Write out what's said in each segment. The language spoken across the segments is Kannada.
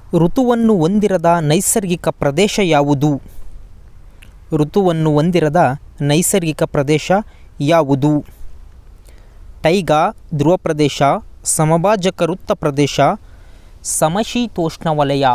ಋತುವನ್ನು ಹೊಂದಿರದ ನೈಸರ್ಗಿಕ ಪ್ರದೇಶ ಯಾವುದು ಋತುವನ್ನು ಹೊಂದಿರದ ನೈಸರ್ಗಿಕ ಪ್ರದೇಶ ಯಾವುದು ಟೈಗಾ ಧ್ರುವ ಪ್ರದೇಶ ಸಮಭಾಜಕ ವೃತ್ತ ಪ್ರದೇಶ ಸಮಶೀತೋಷ್ಣ ವಲಯ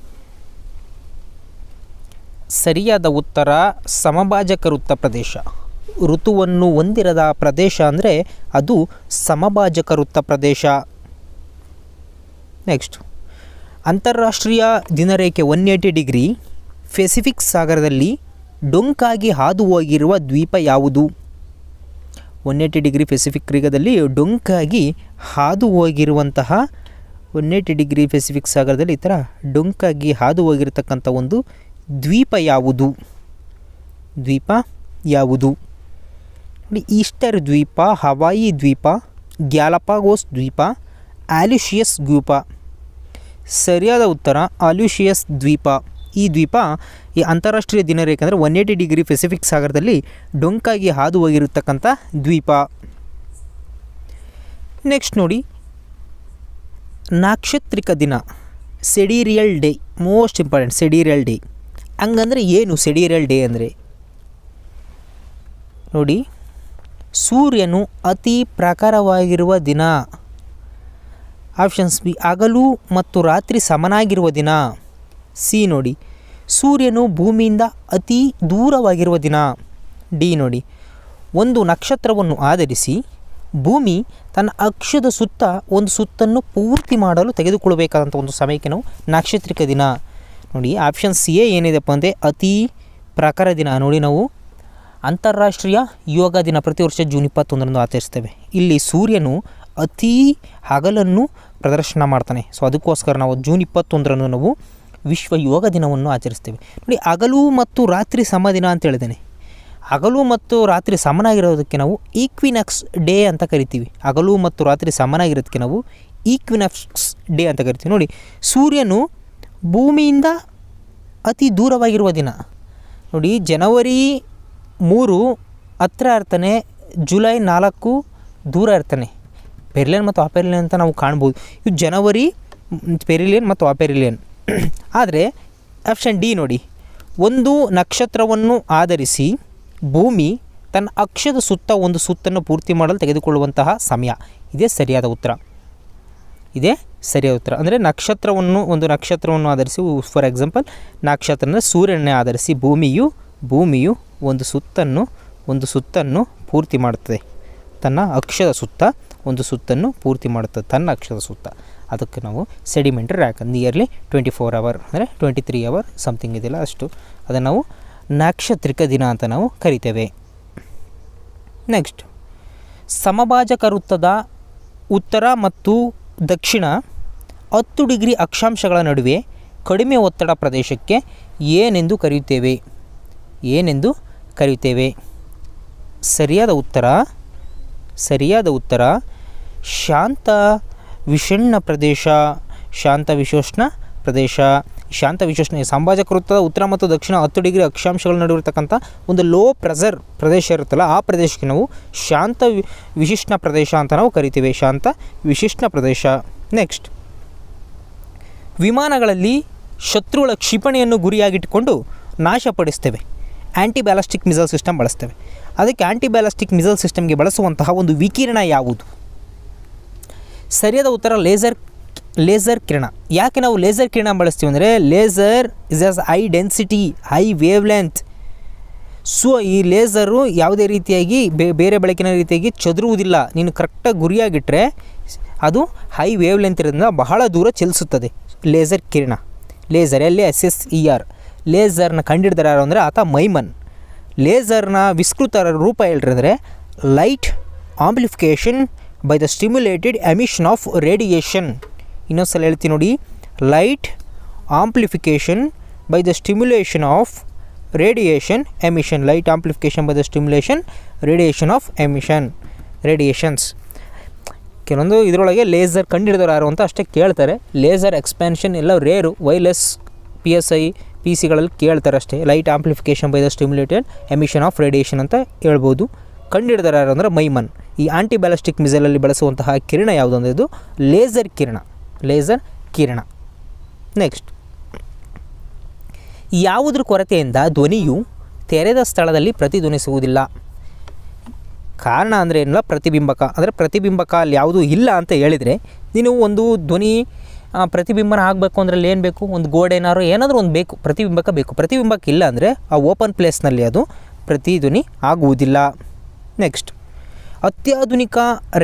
ಸರಿಯಾದ ಉತ್ತರ ಸಮಭಾಜಕ ವೃತ್ತ ಪ್ರದೇಶ ಋತುವನ್ನು ಹೊಂದಿರದ ಪ್ರದೇಶ ಅಂದರೆ ಅದು ಸಮಭಾಜಕ ವೃತ್ತ ಪ್ರದೇಶ ನೆಕ್ಸ್ಟ್ ಅಂತಾರಾಷ್ಟ್ರೀಯ ದಿನರೇಖೆ ಒನ್ ಏಯ್ಟಿ ಡಿಗ್ರಿ ಪೆಸಿಫಿಕ್ ಸಾಗರದಲ್ಲಿ ಡೊಂಕಾಗಿ ಹಾದು ಹೋಗಿರುವ ದ್ವೀಪ ಯಾವುದು ಒನ್ ಏಯ್ಟಿ ಡಿಗ್ರಿ ಪೆಸಿಫಿಕ್ ರೀಗದಲ್ಲಿ ಡೊಂಕಾಗಿ ಹಾದು ಹೋಗಿರುವಂತಹ ಒನ್ ಏಯ್ಟಿ ಡಿಗ್ರಿ ಪೆಸಿಫಿಕ್ ಸಾಗರದಲ್ಲಿ ಈ ಥರ ಡೊಂಕಾಗಿ ಹಾದು ಹೋಗಿರತಕ್ಕಂಥ ಒಂದು ದ್ವೀಪ ಯಾವುದು ದ್ವೀಪ ಯಾವುದು ನೋಡಿ ಈಸ್ಟರ್ ದ್ವೀಪ ಹವಾಯಿ ದ್ವೀಪ ಗ್ಯಾಲಪಾಗೋಸ್ ದ್ವೀಪ ಆಲ್ಯೂಷಿಯಸ್ ದ್ವೀಪ ಸರಿಯಾದ ಉತ್ತರ ಆಲ್ಯೂಷಿಯಸ್ ದ್ವೀಪ ಈ ದ್ವೀಪ ಈ ಅಂತಾರಾಷ್ಟ್ರೀಯ ದಿನರೇಖೆ ಅಂದರೆ ಒನ್ ಏಯ್ಟಿ ಡಿಗ್ರಿ ಪೆಸಿಫಿಕ್ ಸಾಗರದಲ್ಲಿ ಡೊಂಕಾಗಿ ಹಾದು ಹೋಗಿರತಕ್ಕಂಥ ದ್ವೀಪ ನೆಕ್ಸ್ಟ್ ನೋಡಿ ನಾಕ್ಷತ್ರಿಕ ದಿನ sidereal day most important sidereal day ಹಂಗಂದರೆ ಏನು ಸೆಡೀರಿಯಲ್ ಡೇ ಅಂದರೆ ನೋಡಿ ಸೂರ್ಯನು ಅತಿ ಪ್ರಖರವಾಗಿರುವ ದಿನ ಆಪ್ಷನ್ಸ್ ಬಿ ಹಗಲು ಮತ್ತು ರಾತ್ರಿ ಸಮನಾಗಿರುವ ದಿನ ಸಿ ನೋಡಿ ಸೂರ್ಯನು ಭೂಮಿಯಿಂದ ಅತಿ ದೂರವಾಗಿರುವ ದಿನ ಡಿ ನೋಡಿ ಒಂದು ನಕ್ಷತ್ರವನ್ನು ಆಧರಿಸಿ ಭೂಮಿ ತನ್ನ ಅಕ್ಷದ ಸುತ್ತ ಒಂದು ಸುತ್ತನ್ನು ಪೂರ್ತಿ ಮಾಡಲು ತೆಗೆದುಕೊಳ್ಳಬೇಕಾದಂಥ ಒಂದು ಸಮಯಕ್ಕೆ ನಾವು ನಕ್ಷತ್ರಿಕ ದಿನ ನೋಡಿ ಆಪ್ಷನ್ ಸಿ ಎ ಏನಿದೆಪ್ಪ ಅಂದರೆ ಅತಿ ಪ್ರಖರ ದಿನ ನೋಡಿ ನಾವು ಅಂತಾರಾಷ್ಟ್ರೀಯ ಯೋಗ ದಿನ ಪ್ರತಿ ವರ್ಷ ಜೂನ್ ಇಪ್ಪತ್ತೊಂದರಂದು ಆಚರಿಸ್ತೇವೆ ಇಲ್ಲಿ ಸೂರ್ಯನು ಅತೀ ಹಗಲನ್ನು ಪ್ರದರ್ಶನ ಮಾಡ್ತಾನೆ ಸೊ ಅದಕ್ಕೋಸ್ಕರ ನಾವು ಜೂನ್ ಇಪ್ಪತ್ತೊಂದರಂದು ನಾವು ವಿಶ್ವ ಯೋಗ ದಿನವನ್ನು ಆಚರಿಸ್ತೇವೆ ನೋಡಿ ಹಗಲು ಮತ್ತು ರಾತ್ರಿ ಸಮ ದಿನ ಅಂತ ಹೇಳಿದ್ದೇನೆ ಹಗಲು ಮತ್ತು ರಾತ್ರಿ ಸಮನಾಗಿರೋದಕ್ಕೆ ನಾವು ಈಕ್ವಿನಕ್ಸ್ ಡೇ ಅಂತ ಕರಿತೀವಿ ಹಗಲು ಮತ್ತು ರಾತ್ರಿ ಸಮನಾಗಿರೋದಕ್ಕೆ ನಾವು ಈಕ್ವಿನಕ್ಸ್ ಡೇ ಅಂತ ಕರಿತೀವಿ ನೋಡಿ ಸೂರ್ಯನು ಭೂಮಿಯಿಂದ ಅತಿ ದೂರವಾಗಿರುವ ದಿನ ನೋಡಿ ಜನವರಿ ಮೂರು ಹತ್ರ ಇರ್ತಾನೆ ಜುಲೈ ನಾಲ್ಕು ದೂರ ಇರ್ತಾನೆ ಪೆರಿಲಿಯನ್ ಮತ್ತು ಅಪೆರಿಲಿಯನ್ ಅಂತ ನಾವು ಕಾಣ್ಬೋದು ಇವು ಜನವರಿ ಪೆರಿಲಿಯನ್ ಮತ್ತು ಅಪೆರಿಲಿಯನ್ ಆದರೆ ಆಪ್ಷನ್ ಡಿ ನೋಡಿ ಒಂದು ನಕ್ಷತ್ರವನ್ನು ಆಧರಿಸಿ ಭೂಮಿ ತನ್ನ ಅಕ್ಷದ ಸುತ್ತ ಒಂದು ಸುತ್ತನ್ನು ಪೂರ್ತಿ ಮಾಡಲು ತೆಗೆದುಕೊಳ್ಳುವಂತಹ ಸಮಯ ಇದೇ ಸರಿಯಾದ ಉತ್ತರ ಇದೇ ಸರಿಯಾದ ಉತ್ತರ ಅಂದರೆ ನಕ್ಷತ್ರವನ್ನು ಒಂದು ನಕ್ಷತ್ರವನ್ನು ಆಧರಿಸಿ ಫಾರ್ ಎಕ್ಸಾಂಪಲ್ ನಕ್ಷತ್ರ ಅಂದರೆ ಸೂರ್ಯನೇ ಆಧರಿಸಿ ಭೂಮಿಯು ಭೂಮಿಯು ಒಂದು ಸುತ್ತನ್ನು ಒಂದು ಸುತ್ತನ್ನು ಪೂರ್ತಿ ಮಾಡುತ್ತದೆ ತನ್ನ ಅಕ್ಷದ ಸುತ್ತ ಒಂದು ಸುತ್ತನ್ನು ಪೂರ್ತಿ ಮಾಡುತ್ತದೆ ತನ್ನ ಅಕ್ಷದ ಸುತ್ತ ಅದಕ್ಕೆ ನಾವು sedimentary rock nearly twenty four hour ಅಂದರೆ ಟ್ವೆಂಟಿ ತ್ರೀ ಅವರ್ ಸಮಥಿಂಗ್ ಇದೆಯಲ್ಲ ಅಷ್ಟು ಅದನ್ನು ನಾವು ನಕ್ಷತ್ರಿಕ ದಿನ ಅಂತ ನಾವು ಕರಿತೇವೆ ನೆಕ್ಸ್ಟ್ ಸಮಭಾಜಕ ವೃತ್ತದ ಉತ್ತರ ಮತ್ತು ದಕ್ಷಿಣ ಹತ್ತು ಡಿಗ್ರಿ ಅಕ್ಷಾಂಶಗಳ ನಡುವೆ ಕಡಿಮೆ ಒತ್ತಡ ಪ್ರದೇಶಕ್ಕೆ ಏನೆಂದು ಕರೆಯುತ್ತೇವೆ ಏನೆಂದು ಕರೆಯುತ್ತೇವೆ ಸರಿಯಾದ ಉತ್ತರ ಸರಿಯಾದ ಉತ್ತರ ಶಾಂತ ವಿಷಣ್ಣ ಪ್ರದೇಶ ಶಾಂತ ವಿಶೋಷ್ಣ ಪ್ರದೇಶ ಶಾಂತ ವಿಶೋಷ್ಣ ಸಂಭಾಜಕ ವೃತ್ತದ ಉತ್ತರ ಮತ್ತು ದಕ್ಷಿಣ ಹತ್ತು ಡಿಗ್ರಿ ಅಕ್ಷಾಂಶಗಳ ನಡುವೆ ಇರತಕ್ಕಂಥ ಒಂದು ಲೋ ಪ್ರೆಸರ್ ಪ್ರದೇಶ ಇರುತ್ತಲ್ಲ ಆ ಪ್ರದೇಶಕ್ಕೆ ನಾವು ಶಾಂತ ವಿ ವಿಶಿಷ್ಟ ಪ್ರದೇಶ ಅಂತ ನಾವು ಕರಿತೀವಿ ಶಾಂತ ವಿಶಿಷ್ಟ ಪ್ರದೇಶ ನೆಕ್ಸ್ಟ್ ವಿಮಾನಗಳಲ್ಲಿ ಶತ್ರುಗಳ ಕ್ಷಿಪಣಿಯನ್ನು ಗುರಿಯಾಗಿಟ್ಟುಕೊಂಡು ನಾಶಪಡಿಸ್ತೇವೆ ಆ್ಯಂಟಿ ಬ್ಯಾಲಾಸ್ಟಿಕ್ ಮಿಸೈಲ್ ಸಿಸ್ಟಮ್ ಬಳಸ್ತೇವೆ ಅದಕ್ಕೆ ಆ್ಯಂಟಿ ಬ್ಯಾಲಾಸ್ಟಿಕ್ ಮಿಸೈಲ್ ಸಿಸ್ಟಮ್ಗೆ ಬಳಸುವಂತಹ ಒಂದು ವಿಕಿರಣ ಯಾವುದು ಸರಿಯಾದ ಉತ್ತರ ಲೇಸರ್ ಲೇಸರ್ ಕಿರಣ ಯಾಕೆ ನಾವು ಲೇಸರ್ ಕಿರಣ ಬಳಸ್ತೀವಿ ಅಂದರೆ laser is as high density high wavelength so ಈ ಲೇಸರು ಯಾವುದೇ ರೀತಿಯಾಗಿ ಬೇ ಬೇರೆ ಬೆಳಕಿನ ರೀತಿಯಾಗಿ ಚದುರುವುದಿಲ್ಲ ನೀನು ಕರೆಕ್ಟಾಗಿ ಗುರಿಯಾಗಿಟ್ಟರೆ ಅದು ಹೈ ವೇವ್ ಲೆಂತ್ ಇರೋದ್ರಿಂದ ಬಹಳ ದೂರ ಚಲಿಸುತ್ತದೆ ಲೇಸರ್ ಕಿರಣ ಲೇಸರ್ ಎಲ್ಲಿ ಎಸ್ ಎಸ್ ಇ ಆರ್ ಲೇಸರ್ನ ಕಂಡಿಡ್ದಾರ ಯಾರು ಅಂದರೆ ಆತ ಮೈಮನ್ ಲೇಸರ್ನ ವಿಸ್ತೃತ ರೂಪ ಹೇಳ್ರಿ light amplification by the stimulated emission of radiation ಇನ್ನೊಂದ್ಸಲ ಹೇಳ್ತೀನಿ ನೋಡಿ light amplification by the stimulation of radiation emission light amplification by the stimulation radiation of emission radiations ಕೆಲವೊಂದು ಇದರೊಳಗೆ ಲೇಸರ್ ಕಂಡುಹಿಡಿದವರು ಯಾರು ಅಂತ ಅಷ್ಟೇ ಕೇಳ್ತಾರೆ ಲೇಸರ್ ಎಕ್ಸ್ಪ್ಯಾನ್ಷನ್ ಎಲ್ಲ ರೇರು wireless P S I P ಸಿಗಳಲ್ಲಿ ಕೇಳ್ತಾರೆ ಅಷ್ಟೇ light amplification by the stimulated emission of radiation ಅಂತ ಹೇಳ್ಬೋದು ಕಂಡುಹಿಡಿದಾರೆ ಯಾರು ಅಂದರೆ ಮೈಮನ್ ಈ ಆಂಟಿ ಬ್ಯಾಲಿಸ್ಟಿಕ್ ಮಿಸೈಲಲ್ಲಿ ಬಳಸುವಂತಹ ಕಿರಣ ಯಾವುದು ಅಂದರೆ ಇದು ಲೇಸರ್ ಕಿರಣ ಲೇಸರ್ ಕಿರಣ ನೆಕ್ಸ್ಟ್ ಯಾವುದ್ರ ಕೊರತೆಯಿಂದ ಧ್ವನಿಯು ತೆರೆದ ಸ್ಥಳದಲ್ಲಿ ಪ್ರತಿಧ್ವನಿಸುವುದಿಲ್ಲ ಕಾರಣ ಅಂದರೆ ಏನಿಲ್ಲ ಪ್ರತಿಬಿಂಬಕ ಅಂದರೆ ಪ್ರತಿಬಿಂಬಕ ಅಲ್ಲಿ ಯಾವುದೂ ಇಲ್ಲ ಅಂತ ಹೇಳಿದರೆ ನೀನು ಒಂದು ಧ್ವನಿ ಆ, ಪ್ರತಿಬಿಂಬನ ಆಗಬೇಕು ಅಂದ್ರೆ ಅಲ್ಲಿ ಏನು ಬೇಕು ಒಂದು ಗೋಡೆನಾರು ಏನಾದರೂ ಒಂದು ಬೇಕು ಪ್ರತಿಬಿಂಬಕ ಬೇಕು ಪ್ರತಿಬಿಂಬಕ ಇಲ್ಲ ಅಂದರೆ ಆ ಓಪನ್ ಪ್ಲೇಸ್ನಲ್ಲಿ ಅದು ಪ್ರತಿಧ್ವನಿ ಆಗುವುದಿಲ್ಲ ನೆಕ್ಸ್ಟ್ ಅತ್ಯಾಧುನಿಕ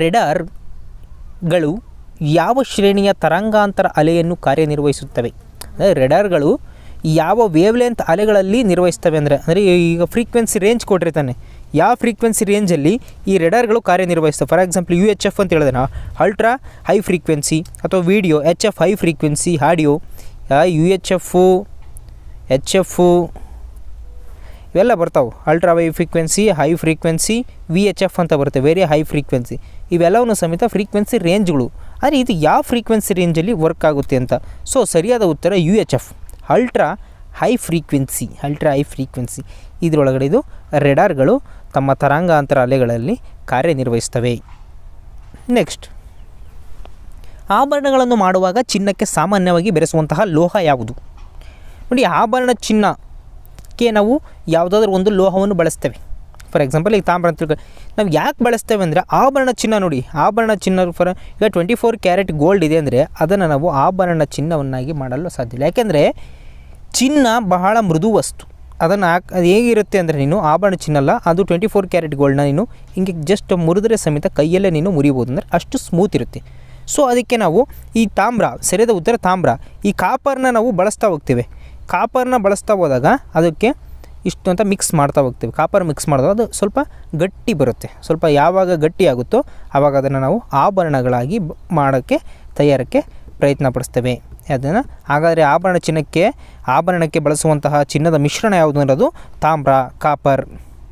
ರೆಡಾರ್ಗಳು ಯಾವ ಶ್ರೇಣಿಯ ತರಂಗಾಂತರ ಅಲೆಯನ್ನು ಕಾರ್ಯನಿರ್ವಹಿಸುತ್ತವೆ ಅಂದರೆ ರೆಡಾರ್ಗಳು ಯಾವ ವೇವ್ಲೆಂತ್ ಅಲೆಗಳಲ್ಲಿ ನಿರ್ವಹಿಸ್ತವೆ ಅಂದರೆ ಅಂದರೆ ಈಗ ಫ್ರೀಕ್ವೆನ್ಸಿ ರೇಂಜ್ ಕೊಟ್ಟಿರ್ತಾನೆ ಯಾವ ಫ್ರೀಕ್ವೆನ್ಸಿ ರೇಂಜಲ್ಲಿ ಈ ರೆಡಾರ್ಗಳು ಕಾರ್ಯನಿರ್ವಹಿಸ್ತವೆ for example U H F ಅಂತ ಹೇಳಿದ್ರೆ ನಾವು ಅಲ್ಟ್ರಾ ಹೈ ಫ್ರೀಕ್ವೆನ್ಸಿ ಅಥವಾ video H F high frequency audio U H F H F ಇವೆಲ್ಲ ಬರ್ತಾವೆ ultra high frequency high frequency V H F ಅಂತ ಬರುತ್ತೆ ವೆರಿ ಹೈ ಫ್ರೀಕ್ವೆನ್ಸಿ ಇವೆಲ್ಲವನ್ನು ಸಮೇತ ಫ್ರೀಕ್ವೆನ್ಸಿ ರೇಂಜ್ಗಳು ಆದರೆ ಇದು ಯಾವ ಫ್ರೀಕ್ವೆನ್ಸಿ ರೇಂಜಲ್ಲಿ ವರ್ಕ್ ಆಗುತ್ತೆ ಅಂತ ಸೊ ಸರಿಯಾದ ಉತ್ತರ U H F ultra high frequency ultra high frequency ಇದರೊಳಗಡೆ ಇದು ರೆಡಾರ್ಗಳು ತಮ್ಮ ತರಂಗಾಂತರ ಅಲೆಗಳಲ್ಲಿ ಕಾರ್ಯನಿರ್ವಹಿಸ್ತವೆ ನೆಕ್ಸ್ಟ್ ಆಭರಣಗಳನ್ನು ಮಾಡುವಾಗ ಚಿನ್ನಕ್ಕೆ ಸಾಮಾನ್ಯವಾಗಿ ಬೆರೆಸುವಂತಹ ಲೋಹ ಯಾವುದು ನೋಡಿ ಆಭರಣ ಚಿನ್ನಕ್ಕೆ ನಾವು ಯಾವುದಾದ್ರೂ ಒಂದು ಲೋಹವನ್ನು ಬಳಸ್ತೇವೆ ಫಾರ್ ಎಕ್ಸಾಂಪಲ್ ಈಗ ತಾಮ್ರ ಅಂತ ತಿಳ್ಕೊ ನಾವು ಯಾಕೆ ಬಳಸ್ತೇವೆ ಅಂದರೆ ಆಭರಣ ಚಿನ್ನ ನೋಡಿ ಆಭರಣ ಚಿನ್ನ ಫಾರ್ ಈಗ ಟ್ವೆಂಟಿ ಫೋರ್ ಕ್ಯಾರೆಟ್ ಗೋಲ್ಡ್ ಇದೆ ಅಂದರೆ ಅದನ್ನು ನಾವು ಆಭರಣ ಚಿನ್ನವನ್ನಾಗಿ ಮಾಡಲು ಸಾಧ್ಯ ಇಲ್ಲ ಯಾಕೆಂದರೆ ಚಿನ್ನ ಬಹಳ ಮೃದು ವಸ್ತು ಅದನ್ನು ಹಾಕ್ ಅದು ಹೇಗಿರುತ್ತೆ ಅಂದರೆ ನೀನು ಆಭರಣ ಚಿನ್ನ ಅಲ್ಲ ಅದು ಟ್ವೆಂಟಿ ಫೋರ್ ಕ್ಯಾರೆಟ್ ಗೋಲ್ಡ್ನ ನೀನು ಹಿಂಗೆ ಜಸ್ಟ್ ಮುರಿದ್ರೆ ಸಮೇತ ಕೈಯಲ್ಲೇ ನೀನು ಮುರಿಬೋದು ಅಂದರೆ ಅಷ್ಟು ಸ್ಮೂತ್ ಇರುತ್ತೆ ಸೊ ಅದಕ್ಕೆ ನಾವು ಈ ತಾಮ್ರ ಸರಿಯಾದ ಉತ್ತರ ತಾಮ್ರ ಈ ಕಾಪರ್ನ ನಾವು ಬಳಸ್ತಾ ಹೋಗ್ತೇವೆ ಕಾಪರ್ನ ಬಳಸ್ತಾ ಹೋದಾಗ ಅದಕ್ಕೆ ಇಷ್ಟು ಅಂತ ಮಿಕ್ಸ್ ಮಾಡ್ತಾ ಹೋಗ್ತೇವೆ ಕಾಪರ್ ಮಿಕ್ಸ್ ಮಾಡಿದಾಗ ಅದು ಸ್ವಲ್ಪ ಗಟ್ಟಿ ಬರುತ್ತೆ ಸ್ವಲ್ಪ ಯಾವಾಗ ಗಟ್ಟಿ ಆಗುತ್ತೋ ಆವಾಗ ಅದನ್ನು ನಾವು ಆಭರಣಗಳಾಗಿ ಬ- ಮಾಡೋಕ್ಕೆ ತಯಾರಕ್ಕೆ ಪ್ರಯತ್ನ ಪಡಿಸ್ತೇವೆ ಅದನ್ನು ಹಾಗಾದರೆ ಆಭರಣ ಚಿನ್ನಕ್ಕೆ ಆಭರಣಕ್ಕೆ ಬಳಸುವಂತಹ ಚಿನ್ನದ ಮಿಶ್ರಣ ಯಾವುದು ಅನ್ನೋದು ತಾಮ್ರ ಕಾಪರ್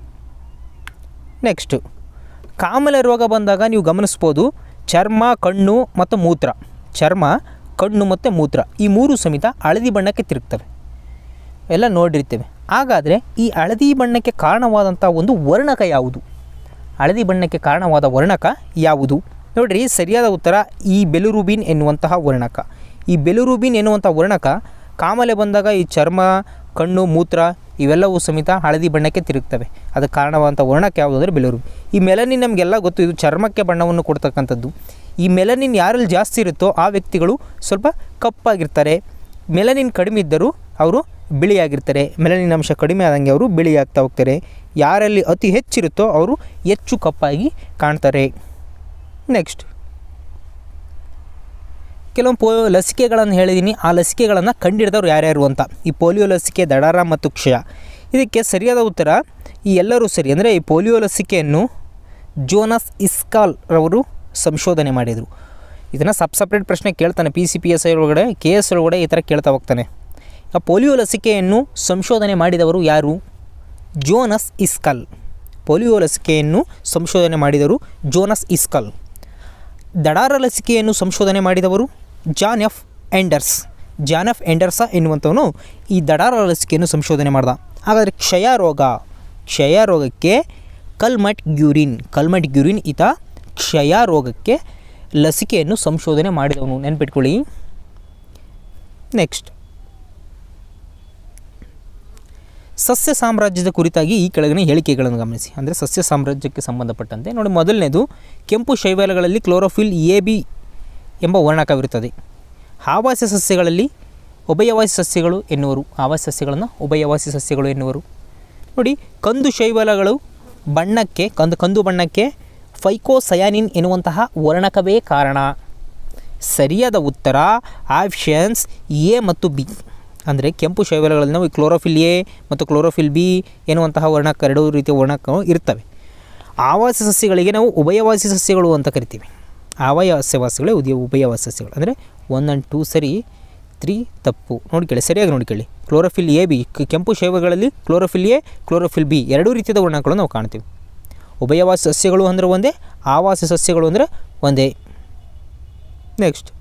ನೆಕ್ಸ್ಟು ಕಾಮಲೆ ರೋಗ ಬಂದಾಗ ನೀವು ಗಮನಿಸ್ಬೋದು ಚರ್ಮ ಕಣ್ಣು ಮತ್ತು ಮೂತ್ರ ಚರ್ಮ ಕಣ್ಣು ಮತ್ತು ಮೂತ್ರ ಈ ಮೂರು ಸಮೇತ ಹಳದಿ ಬಣ್ಣಕ್ಕೆ ತಿರುಗ್ತವೆ ಎಲ್ಲ ನೋಡಿರ್ತೇವೆ ಹಾಗಾದರೆ ಈ ಹಳದಿ ಬಣ್ಣಕ್ಕೆ ಕಾರಣವಾದಂಥ ಒಂದು ವರ್ಣಕ ಯಾವುದು ಹಳದಿ ಬಣ್ಣಕ್ಕೆ ಕಾರಣವಾದ ವರ್ಣಕ ಯಾವುದು ನೋಡ್ರಿ ಸರಿಯಾದ ಉತ್ತರ ಈ ಬೆಲುರುಬಿನ್ ಎನ್ನುವಂತಹ ವರ್ಣಕ ಈ ಬೆಲುರುಬಿನ್ ಎನ್ನುವಂಥ ವರ್ಣಕ ಕಾಮಲೆ ಬಂದಾಗ ಈ ಚರ್ಮ ಕಣ್ಣು ಮೂತ್ರ ಇವೆಲ್ಲವೂ ಸಮೇತ ಹಳದಿ ಬಣ್ಣಕ್ಕೆ ತಿರುಗ್ತವೆ ಅದಕ್ಕೆ ಕಾರಣವಾದಂಥ ವರ್ಣಕ ಯಾವುದು ಅಂದರೆ ಬೆಲುರುಬಿನ್ ಈ ಮೆಲನಿನ್ ನಮಗೆಲ್ಲ ಗೊತ್ತು ಇದು ಚರ್ಮಕ್ಕೆ ಬಣ್ಣವನ್ನು ಕೊಡ್ತಕ್ಕಂಥದ್ದು ಈ ಮೆಲನಿನ್ ಯಾರಲ್ಲಿ ಜಾಸ್ತಿ ಇರುತ್ತೋ ಆ ವ್ಯಕ್ತಿಗಳು ಸ್ವಲ್ಪ ಕಪ್ಪಾಗಿರ್ತಾರೆ ಮೆಲನಿನ್ ಕಡಿಮೆ ಇದ್ದರೂ ಅವರು ಬಿಳಿಯಾಗಿರ್ತಾರೆ ಮೆಲನಿನ್ ಅಂಶ ಕಡಿಮೆ ಆದಂಗೆ ಅವರು ಬಿಳಿಯಾಗ್ತಾ ಹೋಗ್ತಾರೆ ಯಾರಲ್ಲಿ ಅತಿ ಹೆಚ್ಚಿರುತ್ತೋ ಅವರು ಹೆಚ್ಚು ಕಪ್ಪಾಗಿ ಕಾಣ್ತಾರೆ ನೆಕ್ಸ್ಟ್ ಕೆಲವೊಂದು ಪೋ ಲಸಿಕೆಗಳನ್ನು ಹೇಳಿದ್ದೀನಿ ಆ ಲಸಿಕೆಗಳನ್ನು ಕಂಡಿಡಿದವ್ರು ಯಾರ್ಯಾರು ಅಂತ ಈ ಪೋಲಿಯೋ ಲಸಿಕೆ ದಡಾರ ಮತ್ತು ಕ್ಷಯ ಇದಕ್ಕೆ ಸರಿಯಾದ ಉತ್ತರ ಈ ಎಲ್ಲರೂ ಸರಿ ಅಂದರೆ ಈ ಪೋಲಿಯೋ ಲಸಿಕೆಯನ್ನು ಜೋನಸ್ ಇಸ್ಕಾಲ್ ರವರು ಸಂಶೋಧನೆ ಮಾಡಿದರು ಇದನ್ನು ಸಬ್ ಸಪ್ರೇಟ್ ಪ್ರಶ್ನೆ ಕೇಳ್ತಾನೆ P C P S I ಒಳಗಡೆ ಕೆ ಎಸ್ ಒಳಗಡೆ ಈ ಥರ ಕೇಳ್ತಾ ಹೋಗ್ತಾನೆ ಆ ಪೋಲಿಯೋ ಲಸಿಕೆಯನ್ನು ಸಂಶೋಧನೆ ಮಾಡಿದವರು ಯಾರು ಜೋನಸ್ ಇಸ್ಕಲ್ ಪೋಲಿಯೋ ಲಸಿಕೆಯನ್ನು ಸಂಶೋಧನೆ ಮಾಡಿದವರು ಜೋನಸ್ ಇಸ್ಕಲ್ ದಡಾರ ಲಸಿಕೆಯನ್ನು ಸಂಶೋಧನೆ ಮಾಡಿದವರು John F Enders John F Enders ಎನ್ನುವಂಥವನು ಈ ದಡಾರ ಲಸಿಕೆಯನ್ನು ಸಂಶೋಧನೆ ಮಾಡ್ದ ಹಾಗಾದರೆ ಕ್ಷಯ ರೋಗ ಕ್ಷಯ ರೋಗಕ್ಕೆ ಕಲ್ಮಟ್ ಗ್ಯೂರಿನ್ ಕಲ್ಮಟ್ ಗ್ಯೂರಿನ್ ಈತ ಕ್ಷಯ ರೋಗಕ್ಕೆ ಲಸಿಕೆಯನ್ನು ಸಂಶೋಧನೆ ಮಾಡಿದವನು ನೆನ್ಪಿಟ್ಕೊಳ್ಳಿ ನೆಕ್ಸ್ಟ್ ಸಸ್ಯ ಸಾಮ್ರಾಜ್ಯದ ಕುರಿತಾಗಿ ಈ ಕೆಳಗಿನ ಹೇಳಿಕೆಗಳನ್ನು ಗಮನಿಸಿ ಅಂದರೆ ಸಸ್ಯ ಸಾಮ್ರಾಜ್ಯಕ್ಕೆ ಸಂಬಂಧಪಟ್ಟಂತೆ ನೋಡಿ ಮೊದಲನೇದು ಕೆಂಪು ಶೈವಾಲಗಳಲ್ಲಿ ಕ್ಲೋರೋಫಿಲ್ ಎ ಬಿ ಎಂಬ ವರ್ಣಕವಿರುತ್ತದೆ ಆವಾಸ ಸಸ್ಯಗಳಲ್ಲಿ ಉಭಯವಾಸಿ ಸಸ್ಯಗಳು ಎನ್ನುವರು ಆವಾಸ ಸಸ್ಯಗಳನ್ನು ಉಭಯವಾಸಿ ಸಸ್ಯಗಳು ಎನ್ನುವರು ನೋಡಿ ಕಂದು ಶೈವಾಲಗಳು ಬಣ್ಣಕ್ಕೆ ಕಂದು ಕಂದು ಬಣ್ಣಕ್ಕೆ ಫೈಕೋಸಯಾನಿನ್ ಎನ್ನುವಂತಹ ವರ್ಣಕವೇ ಕಾರಣ ಸರಿಯಾದ ಉತ್ತರ ಆಪ್ಷನ್ಸ್ ಎ ಮತ್ತು ಬಿ ಅಂದರೆ ಕೆಂಪು ಶೈವಾಲಗಳಲ್ಲಿ ನಾವು ಕ್ಲೋರೋಫಿಲ್ ಎ ಮತ್ತು ಕ್ಲೋರೋಫಿಲ್ ಬಿ ಎನ್ನುವಂತಹ ವರ್ಣಕ ಎರಡು ರೀತಿಯ ವರ್ಣಕಗಳು ಇರ್ತವೆ ಆವಾಸ ಸಸ್ಯಗಳಿಗೆ ನಾವು ಉಭಯವಾಸಿ ಸಸ್ಯಗಳು ಅಂತ ಕರಿತೀವಿ ಆವಾಸವಾಸಿಗಳೇ ಉದಯ ಉಭಯವಾಸಿ ಸಸ್ಯಗಳು ಅಂದರೆ ಒನ್ ಆ್ಯಂಡ್ ಟೂ ಸರಿ ತ್ರೀ ತಪ್ಪು ನೋಡ್ಕೊಳ್ಳಿ ಸರಿಯಾಗಿ ನೋಡ್ಕೊಳ್ಳಿ ಕ್ಲೋರೋಫಿಲ್ ಎ ಬಿ ಕ- ಕೆಂಪು ಶೈವಗಳಲ್ಲಿ ಕ್ಲೋರೋಫಿಲ್ ಎ ಕ್ಲೋರೋಫಿಲ್ ಬಿ ಎರಡೂ ರೀತಿಯ ವರ್ಣಗಳು ನಾವು ಕಾಣ್ತೀವಿ ಉಭಯವಾಸಿ ಸಸ್ಯಗಳು ಅಂದರೆ ಒಂದೇ ಆವಾಸ ಸಸ್ಯಗಳು ಅಂದರೆ ಒಂದೇ ನೆಕ್ಸ್ಟ್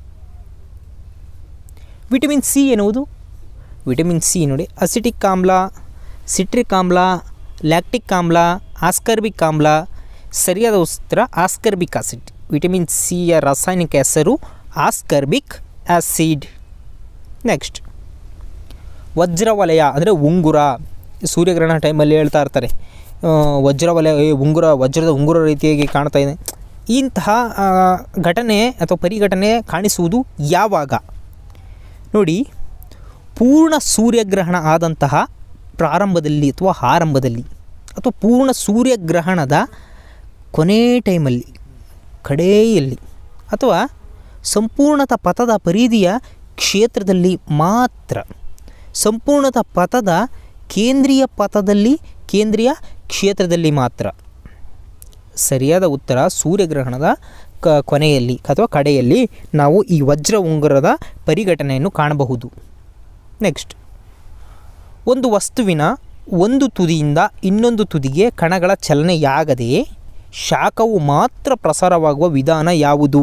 ವಿಟಮಿನ್ ಸಿ ಎನ್ನುವುದು ವಿಟಮಿನ್ ಸಿ ನೋಡಿ ಅಸಿಟಿಕ್ ಆಮ್ಲ ಸಿಟ್ರಿಕ್ ಆಮ್ಲ ಲ್ಯಾಕ್ಟಿಕ್ ಆಮ್ಲ ಆಸ್ಕರ್ಬಿಕ್ ಆಮ್ಲ ಸರಿಯಾದ ಉತ್ತರ ಆಸ್ಕರ್ಬಿಕ್ ಆಸಿಡ್ ವಿಟಮಿನ್ ಸಿಯ ರಾಸಾಯನಿಕ ಹೆಸರು ಆಸ್ಕರ್ಬಿಕ್ ಆಸಿಡ್ ನೆಕ್ಸ್ಟ್ ವಜ್ರವಲಯ ಅಂದರೆ ಉಂಗುರ ಸೂರ್ಯಗ್ರಹಣ ಟೈಮಲ್ಲಿ ಹೇಳ್ತಾ ಇರ್ತಾರೆ ಆ, ವಜ್ರವಲಯ ಏ, ಉಂಗುರ ವಜ್ರದ ಉಂಗುರ ರೀತಿಯಾಗಿ ಕಾಣ್ತಾ ಇದೆ ಇಂತಹ ಆ, ಘಟನೆ ಅಥವಾ ಪರಿಘಟನೆ ಕಾಣಿಸುವುದು ಯಾವಾಗ ನೋಡಿ ಪೂರ್ಣ ಸೂರ್ಯಗ್ರಹಣ ಆದಂತಹ ಪ್ರಾರಂಭದಲ್ಲಿ ಅಥವಾ ಆರಂಭದಲ್ಲಿ ಅಥವಾ ಪೂರ್ಣ ಸೂರ್ಯಗ್ರಹಣದ ಕೊನೆ ಟೈಮಲ್ಲಿ ಕಡೆಯಲ್ಲಿ ಅಥವಾ ಸಂಪೂರ್ಣತ ಪಥದ ಪರಿಧಿಯ ಕ್ಷೇತ್ರದಲ್ಲಿ ಮಾತ್ರ ಸಂಪೂರ್ಣತ ಪಥದ ಕೇಂದ್ರೀಯ ಪಥದಲ್ಲಿ ಕೇಂದ್ರೀಯ ಕ್ಷೇತ್ರದಲ್ಲಿ ಮಾತ್ರ ಸರಿಯಾದ ಉತ್ತರ ಸೂರ್ಯಗ್ರಹಣದ ಕ ಕೊನೆಯಲ್ಲಿ ಅಥವಾ ಕಡೆಯಲ್ಲಿ ನಾವು ಈ ವಜ್ರ ಉಂಗುರದ ಪರಿಘಟನೆಯನ್ನು ಕಾಣಬಹುದು ನೆಕ್ಸ್ಟ್ ಒಂದು ವಸ್ತುವಿನ ಒಂದು ತುದಿಯಿಂದ ಇನ್ನೊಂದು ತುದಿಗೆ ಕಣಗಳ ಚಲನೆಯಾಗದೆಯೇ ಶಾಖವು ಮಾತ್ರ ಪ್ರಸಾರವಾಗುವ ವಿಧಾನ ಯಾವುದು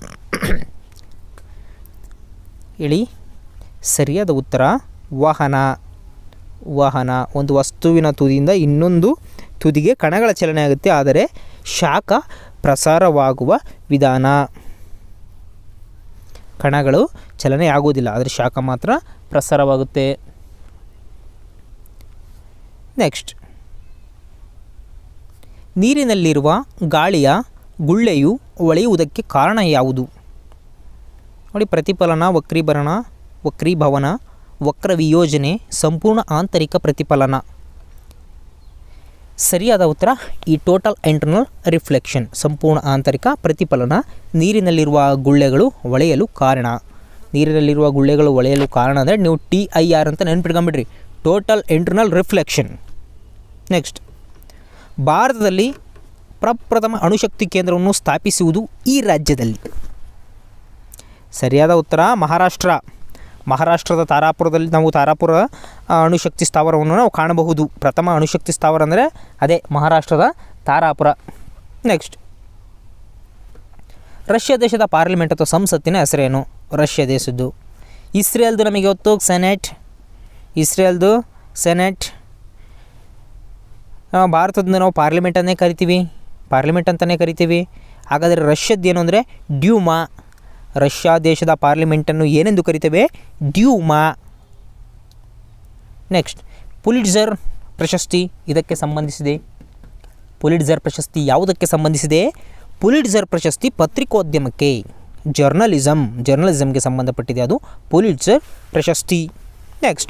ಹೇಳಿ ಸರಿಯಾದ ಉತ್ತರ ವಾಹನ ವಾಹನ ಒಂದು ವಸ್ತುವಿನ ತುದಿಯಿಂದ ಇನ್ನೊಂದು ತುದಿಗೆ ಕಣಗಳ ಚಲನೆ ಆಗುತ್ತೆ ಆದರೆ ಶಾಖ ಪ್ರಸಾರವಾಗುವ ವಿಧಾನ ಕಣಗಳು ಚಲನೆ ಆಗುವುದಿಲ್ಲ ಆದರೆ ಶಾಖ ಮಾತ್ರ ಪ್ರಸಾರವಾಗುತ್ತೆ ನೆಕ್ಸ್ಟ್ ನೀರಿನಲ್ಲಿರುವ ಗಾಳಿಯ ಗುಳ್ಳೆಯು ಒಳೆಯುವುದಕ್ಕೆ ಕಾರಣ ಯಾವುದು ನೋಡಿ ಪ್ರತಿಫಲನ ವಕ್ರೀಭರಣ ವಕ್ರೀಭವನ ವಕ್ರ ವಿಯೋಜನೆ ಸಂಪೂರ್ಣ ಆಂತರಿಕ ಪ್ರತಿಫಲನ ಸರಿಯಾದ ಉತ್ತರ ಈ ಟೋಟಲ್ ಇಂಟರ್ನಲ್ ರಿಫ್ಲೆಕ್ಷನ್ ಸಂಪೂರ್ಣ ಆಂತರಿಕ ಪ್ರತಿಫಲನ ನೀರಿನಲ್ಲಿರುವ ಗುಳ್ಳೆಗಳು ಒಳೆಯಲು ಕಾರಣ ನೀರಿನಲ್ಲಿರುವ ಗುಳ್ಳೆಗಳು ಒಳೆಯಲು ಕಾರಣ ಅಂದರೆ ನೀವು ಟಿ ಐ ಆರ್ ಅಂತ ನೆನ್ಪಿಟ್ಕೊಂಬಿಡ್ರಿ ಟೋಟಲ್ ಇಂಟರ್ನಲ್ ರಿಫ್ಲೆಕ್ಷನ್ ನೆಕ್ಸ್ಟ್ ಭಾರತದಲ್ಲಿ ಪ್ರಪ್ರಥಮ ಅಣುಶಕ್ತಿ ಕೇಂದ್ರವನ್ನು ಸ್ಥಾಪಿಸುವುದು ಈ ರಾಜ್ಯದಲ್ಲಿ ಸರಿಯಾದ ಉತ್ತರ ಮಹಾರಾಷ್ಟ್ರ ಮಹಾರಾಷ್ಟ್ರದ ತಾರಾಪುರದಲ್ಲಿ ನಾವು ತಾರಾಪುರ ಆ, ಅಣುಶಕ್ತಿ ಸ್ಥಾವರವನ್ನು ನಾವು ಕಾಣಬಹುದು ಪ್ರಥಮ ಅಣುಶಕ್ತಿ ಸ್ಥಾವರ ಅಂದರೆ ಅದೇ ಮಹಾರಾಷ್ಟ್ರದ ತಾರಾಪುರ ನೆಕ್ಸ್ಟ್ ರಷ್ಯಾ ದೇಶದ ಪಾರ್ಲಿಮೆಂಟ್ ಅಥವಾ ಸಂಸತ್ತಿನ ಹೆಸರೇನು ರಷ್ಯಾ ದೇಶದ್ದು ಇಸ್ರೇಲ್ದು ನಮಗೆ ಗೊತ್ತು ಸೆನೆಟ್ ಇಸ್ರೇಲ್ದು ಸೆನೆಟ್ ಆ, ಭಾರತದ ನಾವು ಪಾರ್ಲಿಮೆಂಟ್ ಅನ್ನೇ ಕರಿತೀವಿ ಪಾರ್ಲಿಮೆಂಟ್ ಅಂತಲೇ ಕರಿತೀವಿ ಹಾಗಾದರೆ ರಷ್ಯದ್ದು ಏನು ಅಂದರೆ ಡ್ಯೂಮಾ ರಷ್ಯಾ ದೇಶದ ಪಾರ್ಲಿಮೆಂಟನ್ನು ಏನೆಂದು ಕರಿತೇವೆ ಡ್ಯೂಮಾ ನೆಕ್ಸ್ಟ್ ಪುಲಿಟ್ಜರ್ ಪ್ರಶಸ್ತಿ ಇದಕ್ಕೆ ಸಂಬಂಧಿಸಿದೆ ಪುಲಿಟ್ಜರ್ ಪ್ರಶಸ್ತಿ ಯಾವುದಕ್ಕೆ ಸಂಬಂಧಿಸಿದೆ ಪುಲಿಟ್ಜರ್ ಪ್ರಶಸ್ತಿ ಪತ್ರಿಕೋದ್ಯಮಕ್ಕೆ ಜರ್ನಲಿಸಮ್ ಜರ್ನಲಿಸಮ್ಗೆ ಸಂಬಂಧಪಟ್ಟಿದೆ ಅದು ಪುಲಿಟ್ಜರ್ ಪ್ರಶಸ್ತಿ ನೆಕ್ಸ್ಟ್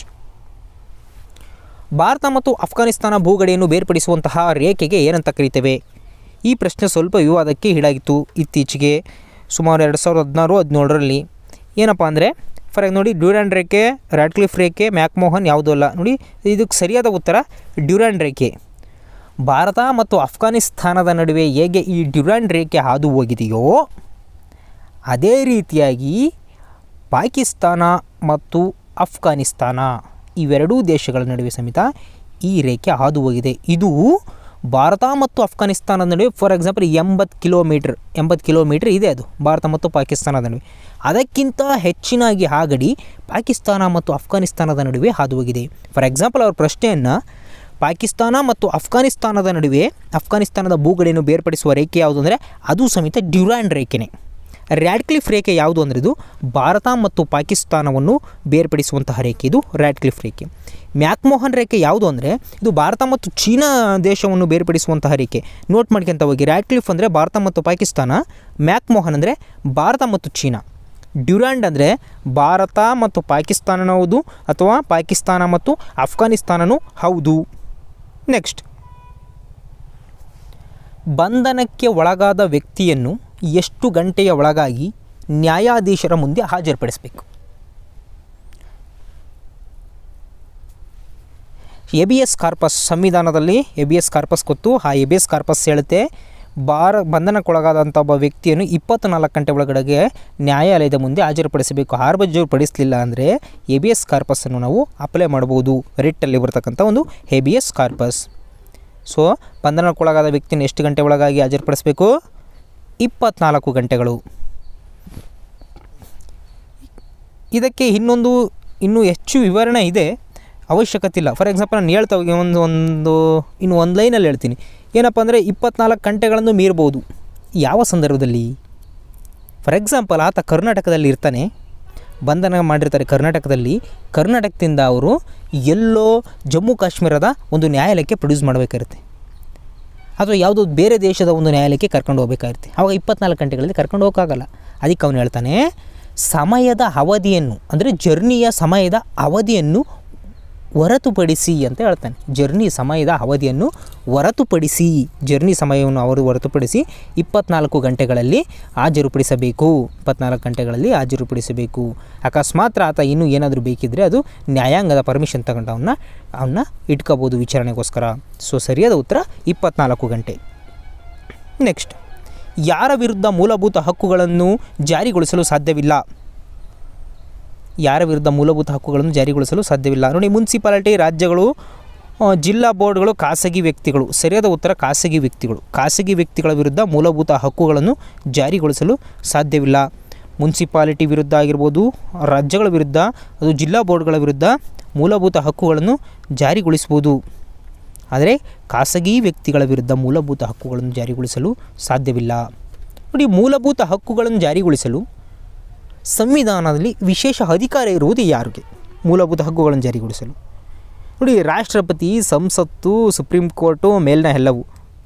ಭಾರತ ಮತ್ತು ಅಫ್ಘಾನಿಸ್ತಾನ ಭೂಗಡಿಯನ್ನು ಬೇರ್ಪಡಿಸುವಂತಹ ರೇಖೆಗೆ ಏನಂತ ಕರಿತೇವೆ ಈ ಪ್ರಶ್ನೆ ಸ್ವಲ್ಪ ವಿವಾದಕ್ಕೆ ಈಡಾಗಿತ್ತು ಇತ್ತೀಚೆಗೆ ಸುಮಾರು ಎರಡು ಸಾವಿರದ ಹದಿನಾರು ಹದಿನೇಳರಲ್ಲಿ ಏನಪ್ಪ ಅಂದರೆ ಫಾರ್ ನೋಡಿ ಡ್ಯೂರಾಂಡ್ ರೇಖೆ ರ್ಯಾಡ್ಕ್ಲಿಫ್ ರೇಖೆ ಮ್ಯಾಕ್ಮೋಹನ್ ಯಾವುದೂ ಅಲ್ಲ ನೋಡಿ ಇದಕ್ಕೆ ಸರಿಯಾದ ಉತ್ತರ ಡ್ಯೂರಾಂಡ್ ರೇಖೆ ಭಾರತ ಮತ್ತು ಅಫ್ಘಾನಿಸ್ತಾನದ ನಡುವೆ ಹೇಗೆ ಈ ಡ್ಯೂರಾಂಡ್ ರೇಖೆ ಹಾದು ಹೋಗಿದೆಯೋ ಅದೇ ರೀತಿಯಾಗಿ ಪಾಕಿಸ್ತಾನ ಮತ್ತು ಅಫ್ಘಾನಿಸ್ತಾನ ಇವೆರಡೂ ದೇಶಗಳ ನಡುವೆ ಸಮೇತ ಈ ರೇಖೆ ಹಾದು ಹೋಗಿದೆ ಇದು ಭಾರತ ಮತ್ತು ಅಫ್ಘಾನಿಸ್ತಾನದ ನಡುವೆ ಫಾರ್ ಎಕ್ಸಾಂಪಲ್ ಎಂಬತ್ತು ಕಿಲೋಮೀಟ್ರ್ ಎಂಬತ್ತು ಕಿಲೋಮೀಟ್ರ್ ಇದೆ ಅದು ಭಾರತ ಮತ್ತು ಪಾಕಿಸ್ತಾನದ ನಡುವೆ ಅದಕ್ಕಿಂತ ಹೆಚ್ಚಿನಾಗಿ ಆ ಗಡಿ ಪಾಕಿಸ್ತಾನ ಮತ್ತು ಅಫ್ಘಾನಿಸ್ತಾನದ ನಡುವೆ ಹಾದು ಹೋಗಿದೆ ಫಾರ್ ಎಕ್ಸಾಂಪಲ್ ಅವ್ರ ಪ್ರಶ್ನೆಯನ್ನು ಪಾಕಿಸ್ತಾನ ಮತ್ತು ಅಫ್ಘಾನಿಸ್ತಾನದ ನಡುವೆ ಅಫ್ಘಾನಿಸ್ತಾನದ ಭೂಗಡಿಯನ್ನು ಬೇರ್ಪಡಿಸುವ ರೇಖೆ ಯಾವುದು ಅಂದರೆ ಅದು ಸಮೇತ ಡ್ಯೂರಾಂಡ್ ರೇಖೆನೇ ರ್ಯಾಡ್ಕ್ಲಿಫ್ ರೇಖೆ ಯಾವುದು ಅಂದರೆ ಇದು ಭಾರತ ಮತ್ತು ಪಾಕಿಸ್ತಾನವನ್ನು ಬೇರ್ಪಡಿಸುವಂತಹ ರೇಖೆ ಇದು ರ್ಯಾಡ್ಕ್ಲಿಫ್ ರೇಖೆ ಮ್ಯಾಕ್ಮೋಹನ್ ರೇಖೆ ಯಾವುದು ಅಂದರೆ ಇದು ಭಾರತ ಮತ್ತು ಚೀನಾ ದೇಶವನ್ನು ಬೇರ್ಪಡಿಸುವಂತಹ ರೇಖೆ ನೋಟ್ ಮಾಡ್ಕೊಂತ ಹೋಗಿ ರ್ಯಾಡ್ಕ್ಲಿಫ್ ಅಂದರೆ ಭಾರತ ಮತ್ತು ಪಾಕಿಸ್ತಾನ ಮ್ಯಾಕ್ಮೋಹನ್ ಅಂದರೆ ಭಾರತ ಮತ್ತು ಚೀನಾ ಡ್ಯೂರಾಂಡ್ ಅಂದರೆ ಭಾರತ ಮತ್ತು ಪಾಕಿಸ್ತಾನನೂ ಹೌದು ಅಥವಾ ಪಾಕಿಸ್ತಾನ ಮತ್ತು ಅಫ್ಘಾನಿಸ್ತಾನನೂ ಹೌದು ನೆಕ್ಸ್ಟ್ ಬಂಧನಕ್ಕೆ ಒಳಗಾದ ವ್ಯಕ್ತಿಯನ್ನು ಎಷ್ಟು ಗಂಟೆಯ ಒಳಗಾಗಿ ನ್ಯಾಯಾಧೀಶರ ಮುಂದೆ ಹಾಜರುಪಡಿಸಬೇಕು ಎಬಿಎಸ್ ಕಾರ್ಪಸ್ ಸಂವಿಧಾನದಲ್ಲಿ ಎಬಿಎಸ್ ಕಾರ್ಪಸ್ ಗೊತ್ತು ಆ ಎಬಿಎಸ್ ಕಾರ್ಪಸ್ ಹೇಳುತ್ತೆ ಭಾರ ಬಂಧನಕ್ಕೊಳಗಾದಂಥ ಒಬ್ಬ ವ್ಯಕ್ತಿಯನ್ನು ಇಪ್ಪತ್ತ್ನಾಲ್ಕು ಗಂಟೆ ಒಳಗಡೆಗೆ ನ್ಯಾಯಾಲಯದ ಮುಂದೆ ಹಾಜರುಪಡಿಸಬೇಕು ಹಾಜರುಪಡಿಸಲಿಲ್ಲ ಅಂದರೆ ಎಬಿಎಸ್ ಕಾರ್ಪಸ್ಸನ್ನು ನಾವು ಅಪ್ಲೈ ಮಾಡ್ಬೋದು ರಿಟ್ಟಲ್ಲಿ ಬರ್ತಕ್ಕಂಥ ಒಂದು ಹೆಬಿಯಸ್ ಕಾರ್ಪಸ್ ಸೊ ಬಂಧನಕ್ಕೊಳಗಾದ ವ್ಯಕ್ತಿನ ಎಷ್ಟು ಗಂಟೆ ಒಳಗಾಗಿ ಹಾಜರುಪಡಿಸಬೇಕು ಇಪ್ಪತ್ನಾಲ್ಕು ಗಂಟೆಗಳು ಇದಕ್ಕೆ ಇನ್ನೊಂದು ಇನ್ನೂ ಹೆಚ್ಚು ವಿವರಣೆ ಇದೆ ಅವಶ್ಯಕತೆ ಇಲ್ಲ ಫಾರ್ ಎಕ್ಸಾಂಪಲ್ ನಾನು ಹೇಳ್ತಾ ಹೋಗಿ ಒಂದು ಒಂದು ಇನ್ನು ಒಂದು ಲೈನಲ್ಲಿ ಹೇಳ್ತೀನಿ ಏನಪ್ಪ ಅಂದರೆ ಇಪ್ಪತ್ನಾಲ್ಕು ಗಂಟೆಗಳನ್ನು ಮೀರ್ಬೋದು ಯಾವ ಸಂದರ್ಭದಲ್ಲಿ ಫಾರ್ ಎಕ್ಸಾಂಪಲ್ ಆತ ಕರ್ನಾಟಕದಲ್ಲಿ ಇರ್ತಾನೆ ಬಂಧನ ಮಾಡಿರ್ತಾರೆ ಕರ್ನಾಟಕದಲ್ಲಿ ಕರ್ನಾಟಕದಿಂದ ಅವರು ಎಲ್ಲೋ ಜಮ್ಮು ಕಾಶ್ಮೀರದ ಒಂದು ನ್ಯಾಯಾಲಯಕ್ಕೆ ಪ್ರೊಡ್ಯೂಸ್ ಮಾಡಬೇಕಾಗಿರುತ್ತೆ ಅಥವಾ ಯಾವುದೋ ಬೇರೆ ದೇಶದ ಒಂದು ನ್ಯಾಯಾಲಯಕ್ಕೆ ಕರ್ಕೊಂಡು ಹೋಗ್ಬೇಕಾಗಿರುತ್ತೆ ಆವಾಗ ಇಪ್ಪತ್ನಾಲ್ಕು ಗಂಟೆಗಳಲ್ಲಿ ಕರ್ಕೊಂಡು ಹೋಗೋಕ್ಕಾಗಲ್ಲ ಅದಕ್ಕೆ ಅವನು ಹೇಳ್ತಾನೆ ಸಮಯದ ಅವಧಿಯನ್ನು ಅಂದರೆ ಜರ್ನಿಯ ಸಮಯದ ಅವಧಿಯನ್ನು ಹೊರತುಪಡಿಸಿ ಅಂತ ಹೇಳ್ತಾನೆ ಜರ್ನಿ ಸಮಯದ ಅವಧಿಯನ್ನು ಹೊರತುಪಡಿಸಿ ಜರ್ನಿ ಸಮಯವನ್ನು ಅವರು ಹೊರತುಪಡಿಸಿ ಇಪ್ಪತ್ನಾಲ್ಕು ಗಂಟೆಗಳಲ್ಲಿ ಹಾಜರುಪಡಿಸಬೇಕು ಇಪ್ಪತ್ನಾಲ್ಕು ಗಂಟೆಗಳಲ್ಲಿ ಹಾಜರುಪಡಿಸಬೇಕು ಅಕಸ್ಮಾತ್ ಆತ ಇನ್ನೂ ಏನಾದರೂ ಬೇಕಿದ್ದರೆ ಅದು ನ್ಯಾಯಾಂಗದ ಪರ್ಮಿಷನ್ ತಗೊಂಡು ಅವನ್ನ ಅವನ್ನ ಇಟ್ಕೋಬೋದು ವಿಚಾರಣೆಗೋಸ್ಕರ ಸೊ ಸರಿಯಾದ ಉತ್ತರ ಇಪ್ಪತ್ನಾಲ್ಕು ಗಂಟೆ ನೆಕ್ಸ್ಟ್ ಯಾರ ವಿರುದ್ಧ ಮೂಲಭೂತ ಹಕ್ಕುಗಳನ್ನು ಜಾರಿಗೊಳಿಸಲು ಸಾಧ್ಯವಿಲ್ಲ ಯಾರ ವಿರುದ್ಧ ಮೂಲಭೂತ ಹಕ್ಕುಗಳನ್ನು ಜಾರಿಗೊಳಿಸಲು ಸಾಧ್ಯವಿಲ್ಲ ನೋಡಿ ಮುನ್ಸಿಪಾಲಿಟಿ ರಾಜ್ಯಗಳು ಆ, ಜಿಲ್ಲಾ ಬೋರ್ಡ್ಗಳು ಖಾಸಗಿ ವ್ಯಕ್ತಿಗಳು ಸರಿಯಾದ ಉತ್ತರ ಖಾಸಗಿ ವ್ಯಕ್ತಿಗಳು ಖಾಸಗಿ ವ್ಯಕ್ತಿಗಳ ವಿರುದ್ಧ ಮೂಲಭೂತ ಹಕ್ಕುಗಳನ್ನು ಜಾರಿಗೊಳಿಸಲು ಸಾಧ್ಯವಿಲ್ಲ ಮುನ್ಸಿಪಾಲಿಟಿ ವಿರುದ್ಧ ಆಗಿರ್ಬೋದು ರಾಜ್ಯಗಳ ವಿರುದ್ಧ ಅದು ಜಿಲ್ಲಾ ಬೋರ್ಡ್ಗಳ ವಿರುದ್ಧ ಮೂಲಭೂತ ಹಕ್ಕುಗಳನ್ನು ಜಾರಿಗೊಳಿಸ್ಬೋದು ಆದರೆ ಖಾಸಗಿ ವ್ಯಕ್ತಿಗಳ ವಿರುದ್ಧ ಮೂಲಭೂತ ಹಕ್ಕುಗಳನ್ನು ಜಾರಿಗೊಳಿಸಲು ಸಾಧ್ಯವಿಲ್ಲ ನೋಡಿ ಮೂಲಭೂತ ಹಕ್ಕುಗಳನ್ನು ಜಾರಿಗೊಳಿಸಲು ಸಂವಿಧಾನದಲ್ಲಿ ವಿಶೇಷ ಅಧಿಕಾರ ಇರುವುದು ಯಾರಿಗೆ ಮೂಲಭೂತ ಹಕ್ಕುಗಳನ್ನು ಜಾರಿಗೊಳಿಸಲು ನೋಡಿ ರಾಷ್ಟ್ರಪತಿ ಸಂಸತ್ತು ಸುಪ್ರೀಂ ಕೋರ್ಟು ಮೇಲಿನ ಎಲ್ಲವೂ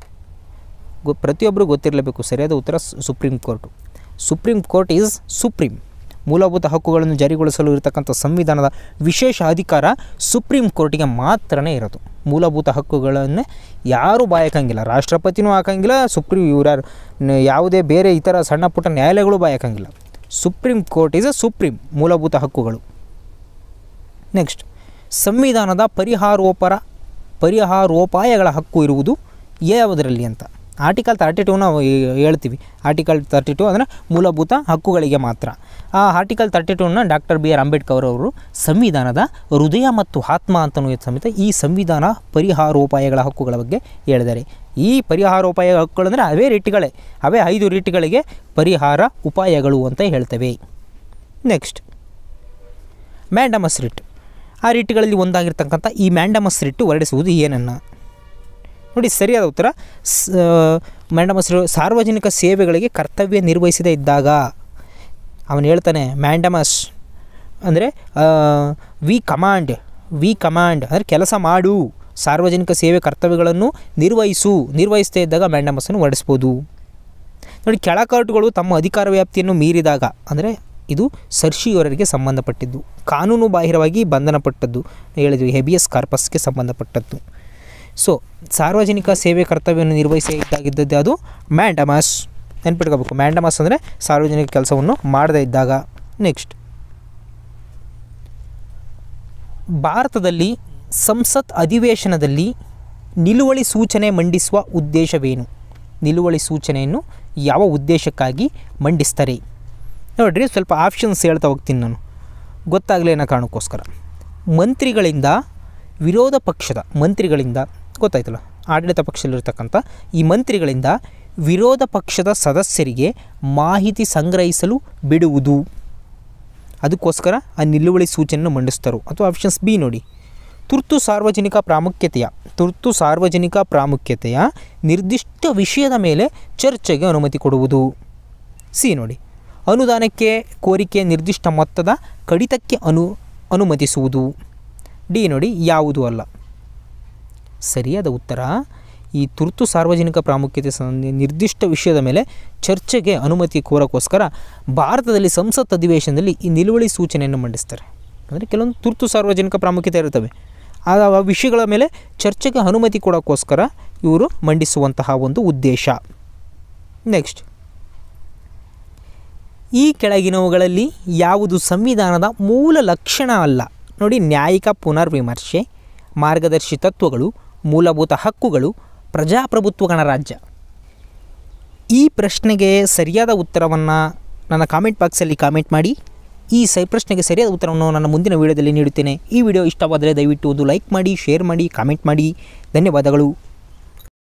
ಗೊ ಪ್ರತಿಯೊಬ್ಬರು ಗೊತ್ತಿರಲೇಬೇಕು ಸರಿಯಾದ ಉತ್ತರ ಸು- supreme court supreme court is supreme ಮೂಲಭೂತ ಹಕ್ಕುಗಳನ್ನು ಜಾರಿಗೊಳಿಸಲು ಇರತಕ್ಕಂಥ ಸಂವಿಧಾನದ ವಿಶೇಷ ಅಧಿಕಾರ ಸುಪ್ರೀಂ ಕೋರ್ಟಿಗೆ ಮಾತ್ರನೇ ಇರೋದು ಮೂಲಭೂತ ಹಕ್ಕುಗಳನ್ನೇ ಯಾರೂ ಬಾಯಕಂಗಿಲ್ಲ ರಾಷ್ಟ್ರಪತಿನೂ ಹಾಕಂಗಿಲ್ಲ ಸುಪ್ರೀಂ ಇವ್ರ ಯಾವುದೇ ಬೇರೆ ಇತರ ಸಣ್ಣ ಪುಟ್ಟ ನ್ಯಾಯಾಲಯಗಳು ಬಾಯಕಂಗಿಲ್ಲ supreme court is a supreme ಮೂಲಭೂತ ಹಕ್ಕುಗಳು ನೆಕ್ಸ್ಟ್ ಸಂವಿಧಾನದ ಪರಿಹಾರೋಪರ ಪರಿಹಾರೋಪಾಯಗಳ ಹಕ್ಕು ಇರುವುದು ಯಾವುದರಲ್ಲಿ ಅಂತ ಆರ್ಟಿಕಲ್ ತರ್ಟಿ ಟೂ ನಾವು ಹೇ- ಹೇಳ್ತೀವಿ ಆರ್ಟಿಕಲ್ ತರ್ಟಿ ಟು ಅಂದರೆ ಮೂಲಭೂತ ಹಕ್ಕುಗಳಿಗೆ ಮಾತ್ರ ಆ ಆರ್ಟಿಕಲ್ ತರ್ಟಿ ಟೂನ ಡಾಕ್ಟರ್ ಬಿ ಆರ್ ಅಂಬೇಡ್ಕರ್ ಅವರು ಸಂವಿಧಾನದ ಹೃದಯ ಮತ್ತು ಆತ್ಮ ಅಂತಲೂ ಸಮೇತ ಈ ಸಂವಿಧಾನ ಪರಿಹಾರೋಪಾಯಗಳ ಹಕ್ಕುಗಳ ಬಗ್ಗೆ ಹೇಳಿದ್ದಾರೆ ಈ ಪರಿಹಾರೋಪಾಯ ಹಕ್ಕುಗಳಂದರೆ ಅವೇ ರೀತಿಗಳೇ ಅವೇ ಐದು ರೀತಿಗಳಿಗೆ ಪರಿಹಾರ ಉಪಾಯಗಳು ಅಂತ ಹೇಳ್ತೇವೆ ನೆಕ್ಸ್ಟ್ ಮ್ಯಾಂಡಮಸ್ ರಿಟ್ ಆ ರೀಟ್ಗಳಲ್ಲಿ ಒಂದಾಗಿರ್ತಕ್ಕಂಥ ಈ ಮ್ಯಾಂಡಮಸ್ ರಿಟ್ಟು ಹೊರಡಿಸುವುದು ಏನನ್ನು ನೋಡಿ ಸರಿಯಾದ ಉತ್ತರ ಸ ಮ್ಯಾಂಡಮಸ್ ರಿ- ಸಾರ್ವಜನಿಕ ಸೇವೆಗಳಿಗೆ ಕರ್ತವ್ಯ ನಿರ್ವಹಿಸದೇ ಇದ್ದಾಗ ಅವನು ಹೇಳ್ತಾನೆ ಮ್ಯಾಂಡಮಸ್ ಅಂದರೆ ವಿ ಕಮಾಂಡ್ ವಿ ಕಮಾಂಡ್ ಅಂದರೆ ಕೆಲಸ ಮಾಡು ಸಾರ್ವಜನಿಕ ಸೇವೆ ಕರ್ತವ್ಯಗಳನ್ನು ನಿರ್ವಹಿಸು ನಿರ್ವಹಿಸದೇ ಇದ್ದಾಗ ಮ್ಯಾಂಡಮಸ್ಸನ್ನು ಹೊರಡಿಸ್ಬೋದು ನೋಡಿ ಕೆಳಕರ್ಟುಗಳು ತಮ್ಮ ಅಧಿಕಾರ ವ್ಯಾಪ್ತಿಯನ್ನು ಮೀರಿದಾಗ ಅಂದರೆ ಇದು ಸರ್ಶಿಯವರಿಗೆ ಸಂಬಂಧಪಟ್ಟಿದ್ದು ಕಾನೂನು ಬಾಹಿರವಾಗಿ ಬಂಧನಪಟ್ಟದ್ದು ಹೇಳಿದ್ವಿ ಹೆಬಿಯಸ್ ಕಾರ್ಪಸ್ಗೆ ಸಂಬಂಧಪಟ್ಟದ್ದು ಸೊ ಸಾರ್ವಜನಿಕ ಸೇವೆ ಕರ್ತವ್ಯವನ್ನು ನಿರ್ವಹಿಸಿ ಇದ್ದಾಗಿದ್ದದ್ದು ಅದು ಮ್ಯಾಂಡಮಸ್ ನೆನ್ಪಿಟ್ಕೋಬೇಕು ಮ್ಯಾಂಡಮಸ್ ಅಂದರೆ ಸಾರ್ವಜನಿಕ ಕೆಲಸವನ್ನು ಮಾಡದೇ ಇದ್ದಾಗ ನೆಕ್ಸ್ಟ್ ಭಾರತದಲ್ಲಿ ಸಂಸತ್ ಅಧಿವೇಶನದಲ್ಲಿ ನಿಲುವಳಿ ಸೂಚನೆ ಮಂಡಿಸುವ ಉದ್ದೇಶವೇನು ನಿಲುವಳಿ ಸೂಚನೆಯನ್ನು ಯಾವ ಉದ್ದೇಶಕ್ಕಾಗಿ ಮಂಡಿಸ್ತಾರೆ ನೋಡಿರಿ ಸ್ವಲ್ಪ ಆಪ್ಷನ್ಸ್ ಹೇಳ್ತಾ ಹೋಗ್ತೀನಿ ನಾನು ಗೊತ್ತಾಗಲಿ ಅನ್ನೋ ಕಾರಣಕ್ಕೋಸ್ಕರ ಮಂತ್ರಿಗಳಿಂದ ವಿರೋಧ ಪಕ್ಷದ ಮಂತ್ರಿಗಳಿಂದ ಗೊತ್ತಾಯ್ತಲ್ಲ ಆಡಳಿತ ಪಕ್ಷದಲ್ಲಿರ್ತಕ್ಕಂಥ ಈ ಮಂತ್ರಿಗಳಿಂದ ವಿರೋಧ ಪಕ್ಷದ ಸದಸ್ಯರಿಗೆ ಮಾಹಿತಿ ಸಂಗ್ರಹಿಸಲು ಬಿಡುವುದು ಅದಕ್ಕೋಸ್ಕರ ಆ ನಿಲುವಳಿ ಸೂಚನೆಯನ್ನು ಮಂಡಿಸ್ತಾರೆ ಅಥವಾ ಆಪ್ಷನ್ಸ್ ಬಿ ನೋಡಿ ತುರ್ತು ಸಾರ್ವಜನಿಕ ಪ್ರಾಮುಖ್ಯತೆಯ ತುರ್ತು ಸಾರ್ವಜನಿಕ ಪ್ರಾಮುಖ್ಯತೆಯ ನಿರ್ದಿಷ್ಟ ವಿಷಯದ ಮೇಲೆ ಚರ್ಚೆಗೆ ಅನುಮತಿ ಕೊಡುವುದು ಸಿ ನೋಡಿ ಅನುದಾನಕ್ಕೆ ಕೋರಿಕೆ ನಿರ್ದಿಷ್ಟ ಮೊತ್ತದ ಕಡಿತಕ್ಕೆ ಅನು ಅನುಮತಿಸುವುದು ಡಿ ನೋಡಿ ಯಾವುದು ಅಲ್ಲ ಸರಿಯಾದ ಉತ್ತರ ಈ ತುರ್ತು ಸಾರ್ವಜನಿಕ ಪ್ರಾಮುಖ್ಯತೆ ಸಂಬಂಧಿ ನಿರ್ದಿಷ್ಟ ವಿಷಯದ ಮೇಲೆ ಚರ್ಚೆಗೆ ಅನುಮತಿ ಕೋರಕ್ಕೋಸ್ಕರ ಭಾರತದಲ್ಲಿ ಸಂಸತ್ ಅಧಿವೇಶನದಲ್ಲಿ ಈ ನಿಲುವಳಿ ಸೂಚನೆಯನ್ನು ಮಂಡಿಸ್ತಾರೆ ಅಂದರೆ ಕೆಲವೊಂದು ತುರ್ತು ಸಾರ್ವಜನಿಕ ಪ್ರಾಮುಖ್ಯತೆ ಇರುತ್ತವೆ ಆ ಆ ವಿಷಯಗಳ ಮೇಲೆ ಚರ್ಚೆಗೆ ಅನುಮತಿ ಕೊಡೋಕ್ಕೋಸ್ಕರ ಇವರು ಮಂಡಿಸುವಂತಹ ಒಂದು ಉದ್ದೇಶ ನೆಕ್ಸ್ಟ್ ಈ ಕೆಳಗಿನವುಗಳಲ್ಲಿ ಯಾವುದು ಸಂವಿಧಾನದ ಮೂಲ ಲಕ್ಷಣ ಅಲ್ಲ ನೋಡಿ ನ್ಯಾಯಿಕ ಪುನರ್ವಿಮರ್ಶೆ ಮಾರ್ಗದರ್ಶಿ ತತ್ವಗಳು ಮೂಲಭೂತ ಹಕ್ಕುಗಳು ಪ್ರಜಾಪ್ರಭುತ್ವ ಗಣರಾಜ್ಯ ಈ ಪ್ರಶ್ನೆಗೆ ಸರಿಯಾದ ಉತ್ತರವನ್ನು ನನ್ನ ಕಾಮೆಂಟ್ ಬಾಕ್ಸಲ್ಲಿ ಕಾಮೆಂಟ್ ಮಾಡಿ ಈ ಸೈ ಪ್ರಶ್ನೆಗೆ ಸರಿಯಾದ ಉತ್ತರವನ್ನು ನನ್ನ ಮುಂದಿನ ವೀಡಿಯೋದಲ್ಲಿ ನೀಡುತ್ತೇನೆ ಈ ವಿಡಿಯೋ ಇಷ್ಟವಾದರೆ ದಯವಿಟ್ಟು ಒಂದು ಲೈಕ್ ಮಾಡಿ ಶೇರ್ ಮಾಡಿ ಕಾಮೆಂಟ್ ಮಾಡಿ ಧನ್ಯವಾದಗಳು